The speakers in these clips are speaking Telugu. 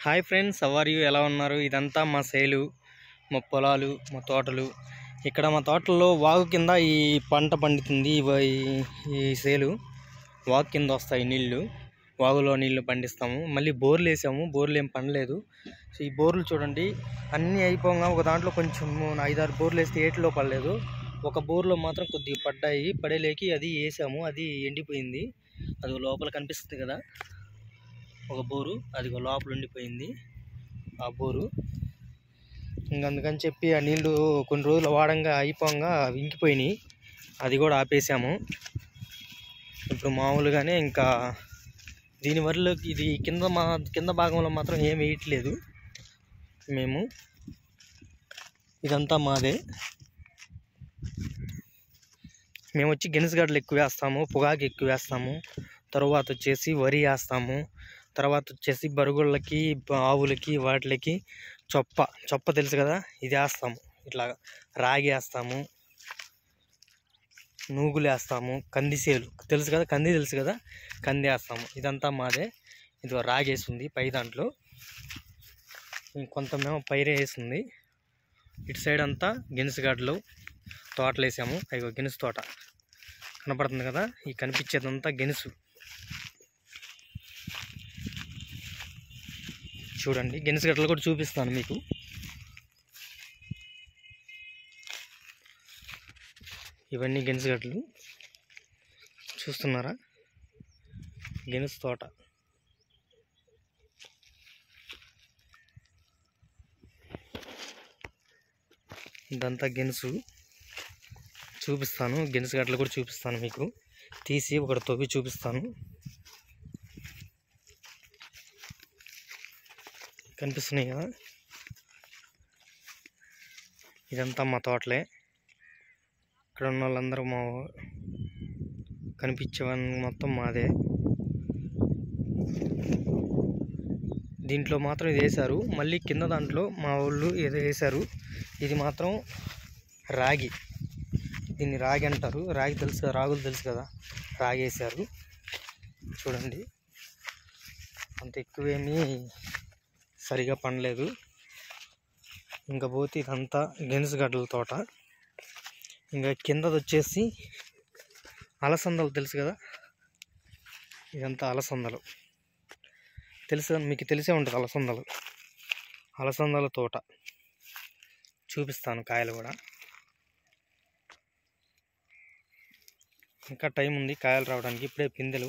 హాయ్ ఫ్రెండ్స్ అవర్ యూ ఎలా ఉన్నారు ఇదంతా మా సేలు మా పొలాలు మా తోటలు ఇక్కడ మా తోటల్లో వాగు కింద ఈ పంట పండుతుంది ఇవ- ఈ- ఈ సేలు వాగు కింద వస్తాయి నీళ్లు వాగులో నీళ్లు పండిస్తాము మళ్ళీ బోర్లు వేసాము బోర్లు ఏం పండలేదు సో ఈ బోర్లు చూడండి అన్నీ అయిపోగా ఒక దాంట్లో కొంచెం ఐదారు బోర్లు వేస్తే ఏటిలో పడలేదు ఒక బోర్లో మాత్రం కొద్దిగా పడ్డాయి పడేలేకి అది వేసాము అది ఎండిపోయింది అది లోపల కనిపిస్తుంది కదా ఒక బోరు అది లోపల ఉండిపోయింది ఆ బోరు ఇంక అందుకని చెప్పి ఆ నీళ్లు కొన్ని రోజులు వాడంగా అయిపోగా ఇంకిపోయినాయి అది కూడా ఆపేసాము ఇప్పుడు మామూలుగానే ఇంకా దీనివల్ల ఇది కింద మా కింద భాగంలో మాత్రం ఏం వేయట్లేదు మేము ఇదంతా మాదే మేము వచ్చి గెనుసుగడ్డలు ఎక్కువ వేస్తాము పొగాకు ఎక్కువ వేస్తాము తర్వాత వచ్చేసి వరి వేస్తాము తర్వాత వచ్చేసి బరుగుళ్ళకి ఆవులకి వాటికి చొప్ప చొప్ప తెలుసు కదా ఇది వేస్తాము ఇట్లా రాగి వేస్తాము నూగులు వేస్తాము కందిసేలు తెలుసు కదా కంది తెలుసు కదా కంది వేస్తాము ఇదంతా మాదే ఇది రాగి వేసింది పై దాంట్లో కొంతమేమో పైరే వేసింది ఇటు సైడ్ అంతా గెనుసుగడ్డలు తోటలు వేసాము అయ్యో గెనుసు తోట కనపడుతుంది కదా ఈ కనిపించేదంతా గెనుసు చూడండి గెనుసుగడ్డలు కూడా చూపిస్తాను మీకు ఇవన్నీ గెనుసుగడ్డలు చూస్తున్నారా గెనుసు తోట ఇదంతా గెనుసు చూపిస్తాను గెనుసుగడ్డలు కూడా చూపిస్తాను మీకు తీసి ఒకటి తవ్వి చూపిస్తాను కనిపిస్తున్నాయి కదా ఇదంతా మా తోటలే ఇక్కడ ఉన్న వాళ్ళందరూ మా కనిపించేవన్నీ మొత్తం మాదే దీంట్లో మాత్రం ఇది వేశారు మళ్ళీ కింద దాంట్లో మా వాళ్ళు ఏదో వేశారు ఇది మాత్రం రాగి దీన్ని రాగి అంటారు రాగి తెలుసు కదా, రాగులు తెలుసు కదా రాగి వేశారు చూడండి అంత ఎక్కువేమీ సరిగా పండలేదు ఇంకా పోతే ఇదంతా గెనుసుగడ్డల తోట ఇంకా కిందది వచ్చేసి అలసందలు తెలుసు కదా ఇదంతా అలసందలు తెలుసు కదా, మీకు తెలిసే ఉంటుంది అలసందలు అలసందల తోట చూపిస్తాను కాయలు కూడా ఇంకా టైం ఉంది కాయలు రావడానికి ఇప్పుడే పిందెలు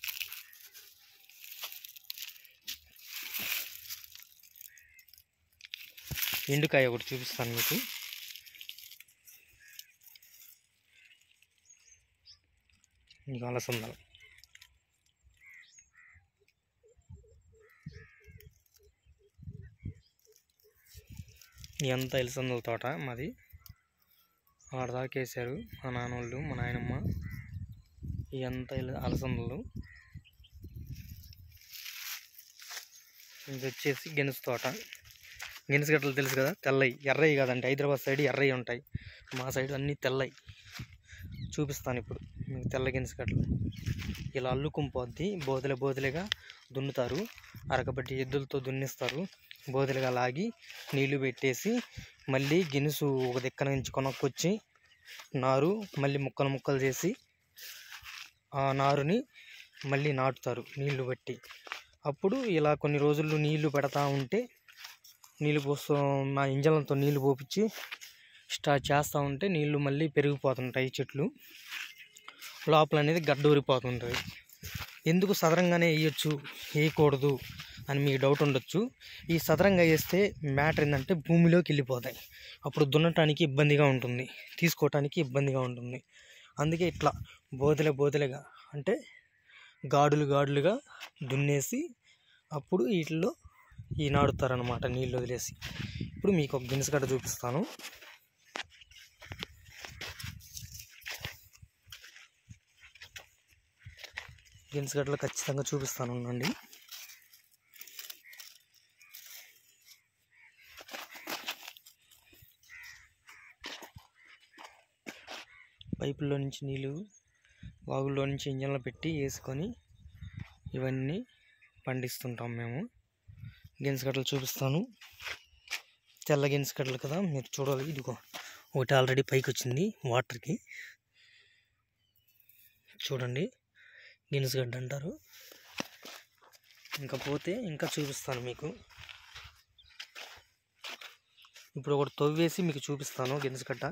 ఎండుకాయ ఒకటి చూపిస్తాను మీకు ఇంకా అలసందలు ఇదంతా అలసందల తోట మాది ఆడదాకా వేసారు మా నాన్నోళ్ళు మా నాయనమ్మ ఇదంతా ఇల- అలసందలు ఇది వచ్చేసి గెనుసు తోట గెనుసు గట్టలు తెలుసు కదా తెల్లయి ఎర్రయి కాదండి హైదరాబాద్ సైడ్ ఎర్రయి ఉంటాయి మా సైడ్ అన్నీ తెల్లయి చూపిస్తాను ఇప్పుడు మీకు తెల్ల గెనుసు గట్టలు ఇలా అల్లుకుని పోద్ది బోదెల బోదెలుగా దున్నుతారు అరకబట్టి ఎద్దులతో దున్నిస్తారు బోదెలుగా లాగి నీళ్లు పెట్టేసి మళ్ళీ గినుసు ఒక దిక్కన నుంచి కొనుక్కొచ్చి నారు మళ్ళీ ముక్కలు ముక్కలు చేసి ఆ నారుని మళ్ళీ నాటుతారు నీళ్లు బట్టి అప్పుడు ఇలా కొన్ని రోజులు నీళ్లు పెడతా ఉంటే నీళ్ళు పోస్తూ మా ఇంజన్లతో నీళ్లు పోపించి స్టార్ట్ చేస్తూ ఉంటే నీళ్లు మళ్ళీ పెరిగిపోతుంటాయి చెట్లు లోపల అనేది గడ్డ ఊరిపోతుంటుంది ఎందుకు సదరంగానే వేయచ్చు వేయకూడదు అని మీకు డౌట్ ఉండొచ్చు ఈ సదరంగా వేస్తే మ్యాటర్ ఏంటంటే భూమిలోకి వెళ్ళిపోతాయి అప్పుడు దున్నటానికి ఇబ్బందిగా ఉంటుంది తీసుకోవటానికి ఇబ్బందిగా ఉంటుంది అందుకే ఇట్లా బోదెల బోదెలుగా అంటే గాడులు గాడులుగా దున్నేసి అప్పుడు వీటిల్లో ఈ నాడుతారనమాట నీళ్ళు వదిలేసి ఇప్పుడు మీకు ఒక గిన్నెస్ గడ్డ చూపిస్తాను గిన్నెస్ గడ్డలో ఖచ్చితంగా చూపిస్తాను ఉండండి పైపుల్లో నుంచి నీళ్ళు వాగుల్లో నుంచి ఇంజన్లో పెట్టి వేసుకొని ఇవన్నీ పండిస్తుంటాం మేము గిన్నెసగడ్డలు చూపిస్తాను తెల్ల గిన్నెసగడ్డలు కదా మీరు చూడాలి ఇదిగో ఒకటి ఆల్రెడీ పైకి వచ్చింది వాటర్కి చూడండి గిన్నెసగడ్డ అంటారు ఇంకా పోతే ఇంకా చూపిస్తాను మీకు ఇప్పుడు ఒకటి తవ్వేసి మీకు చూపిస్తాను గిన్నెసగడ్డ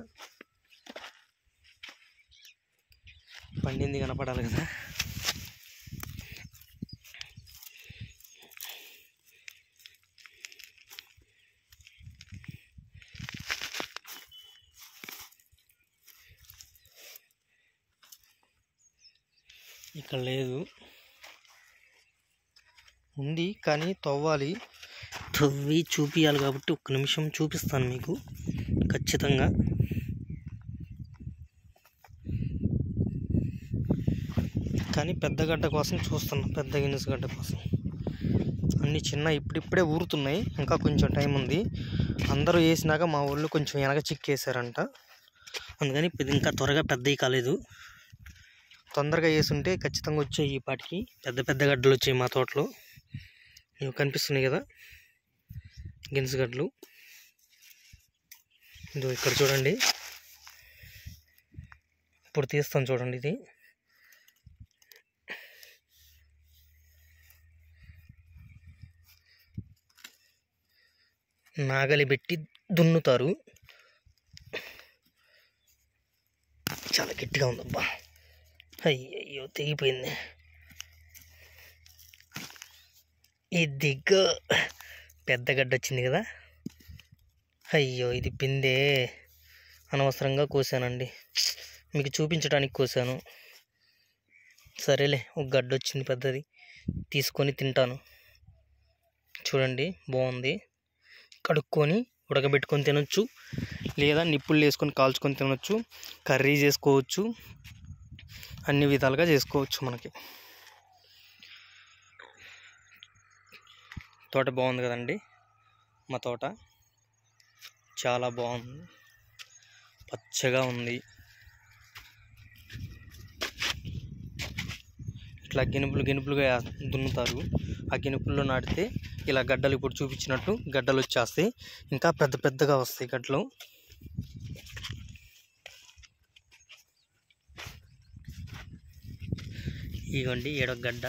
పండింది కనపడాలి కదా ఇక్కడ లేదు ఉంది కానీ తవ్వాలి తవ్వి చూపియాలి కాబట్టి ఒక్క నిమిషం చూపిస్తాను మీకు ఖచ్చితంగా కానీ పెద్ద గడ్డ కోసం చూస్తున్నాం పెద్ద గిన్నెస్ గడ్డ కోసం అన్ని చిన్న ఇప్పుడిప్పుడే ఊరుతున్నాయి ఇంకా కొంచెం టైం ఉంది అందరూ వేసినాక మా ఊళ్ళో కొంచెం వెనక చిక్కేసారంట అందుకని ఇది ఇంకా త్వరగా పెద్దవి కాలేదు తొందరగా వేసుంటే ఖచ్చితంగా వచ్చాయి ఈ పాటికి పెద్ద పెద్ద గడ్డలు వచ్చాయి మా తోటలో ఇవి కనిపిస్తున్నాయి కదా గిన్నెస్ గడ్డలు ఇదో ఇక్కడ చూడండి ఇప్పుడు తీస్తాను చూడండి ఇది నాగలి పెట్టి దున్నుతారు చాలా గట్టిగా ఉందబ్బా అయ్యయ్యో తెగిపోయింది ఇదిగో పెద్ద గడ్డ వచ్చింది కదా అయ్యో ఇది పిందే అనవసరంగా కోసానండి మీకు చూపించడానికి కోసాను సరేలే ఒక గడ్డ వచ్చింది పెద్దది తీసుకొని తింటాను చూడండి బాగుంది కడుక్కొని ఉడకబెట్టుకొని తినొచ్చు లేదా నిప్పులు వేసుకొని కాల్చుకొని తినొచ్చు కర్రీ చేసుకోవచ్చు అన్ని విధాలుగా చేసుకోవచ్చు మనకి తోట బాగుంది కదండి మా తోట చాలా బాగుంది పచ్చగా ఉంది ఇట్లా గినుపులు గినుపులుగా దున్నుతారు ఆ గినుపుల్లో నాటితే ఇలా గడ్డలు ఇప్పుడు చూపించినట్టు గడ్డలు వచ్చేస్తాయి ఇంకా పెద్ద పెద్దగా వస్తాయి గడ్డలు ఇగోండి ఏడో గడ్డ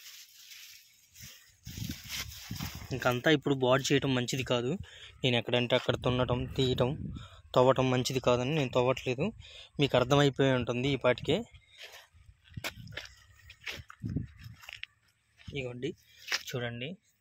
ఇంకంతా ఇప్పుడు బాడీ చేయటం మంచిది కాదు నేను ఎక్కడంటే అక్కడ తున్నటం తీయటం తవ్వటం మంచిది కాదని నేను తవ్వట్లేదు మీకు అర్థమైపోయి ఉంటుంది ఈ పాటికే ఇగోండి చూడండి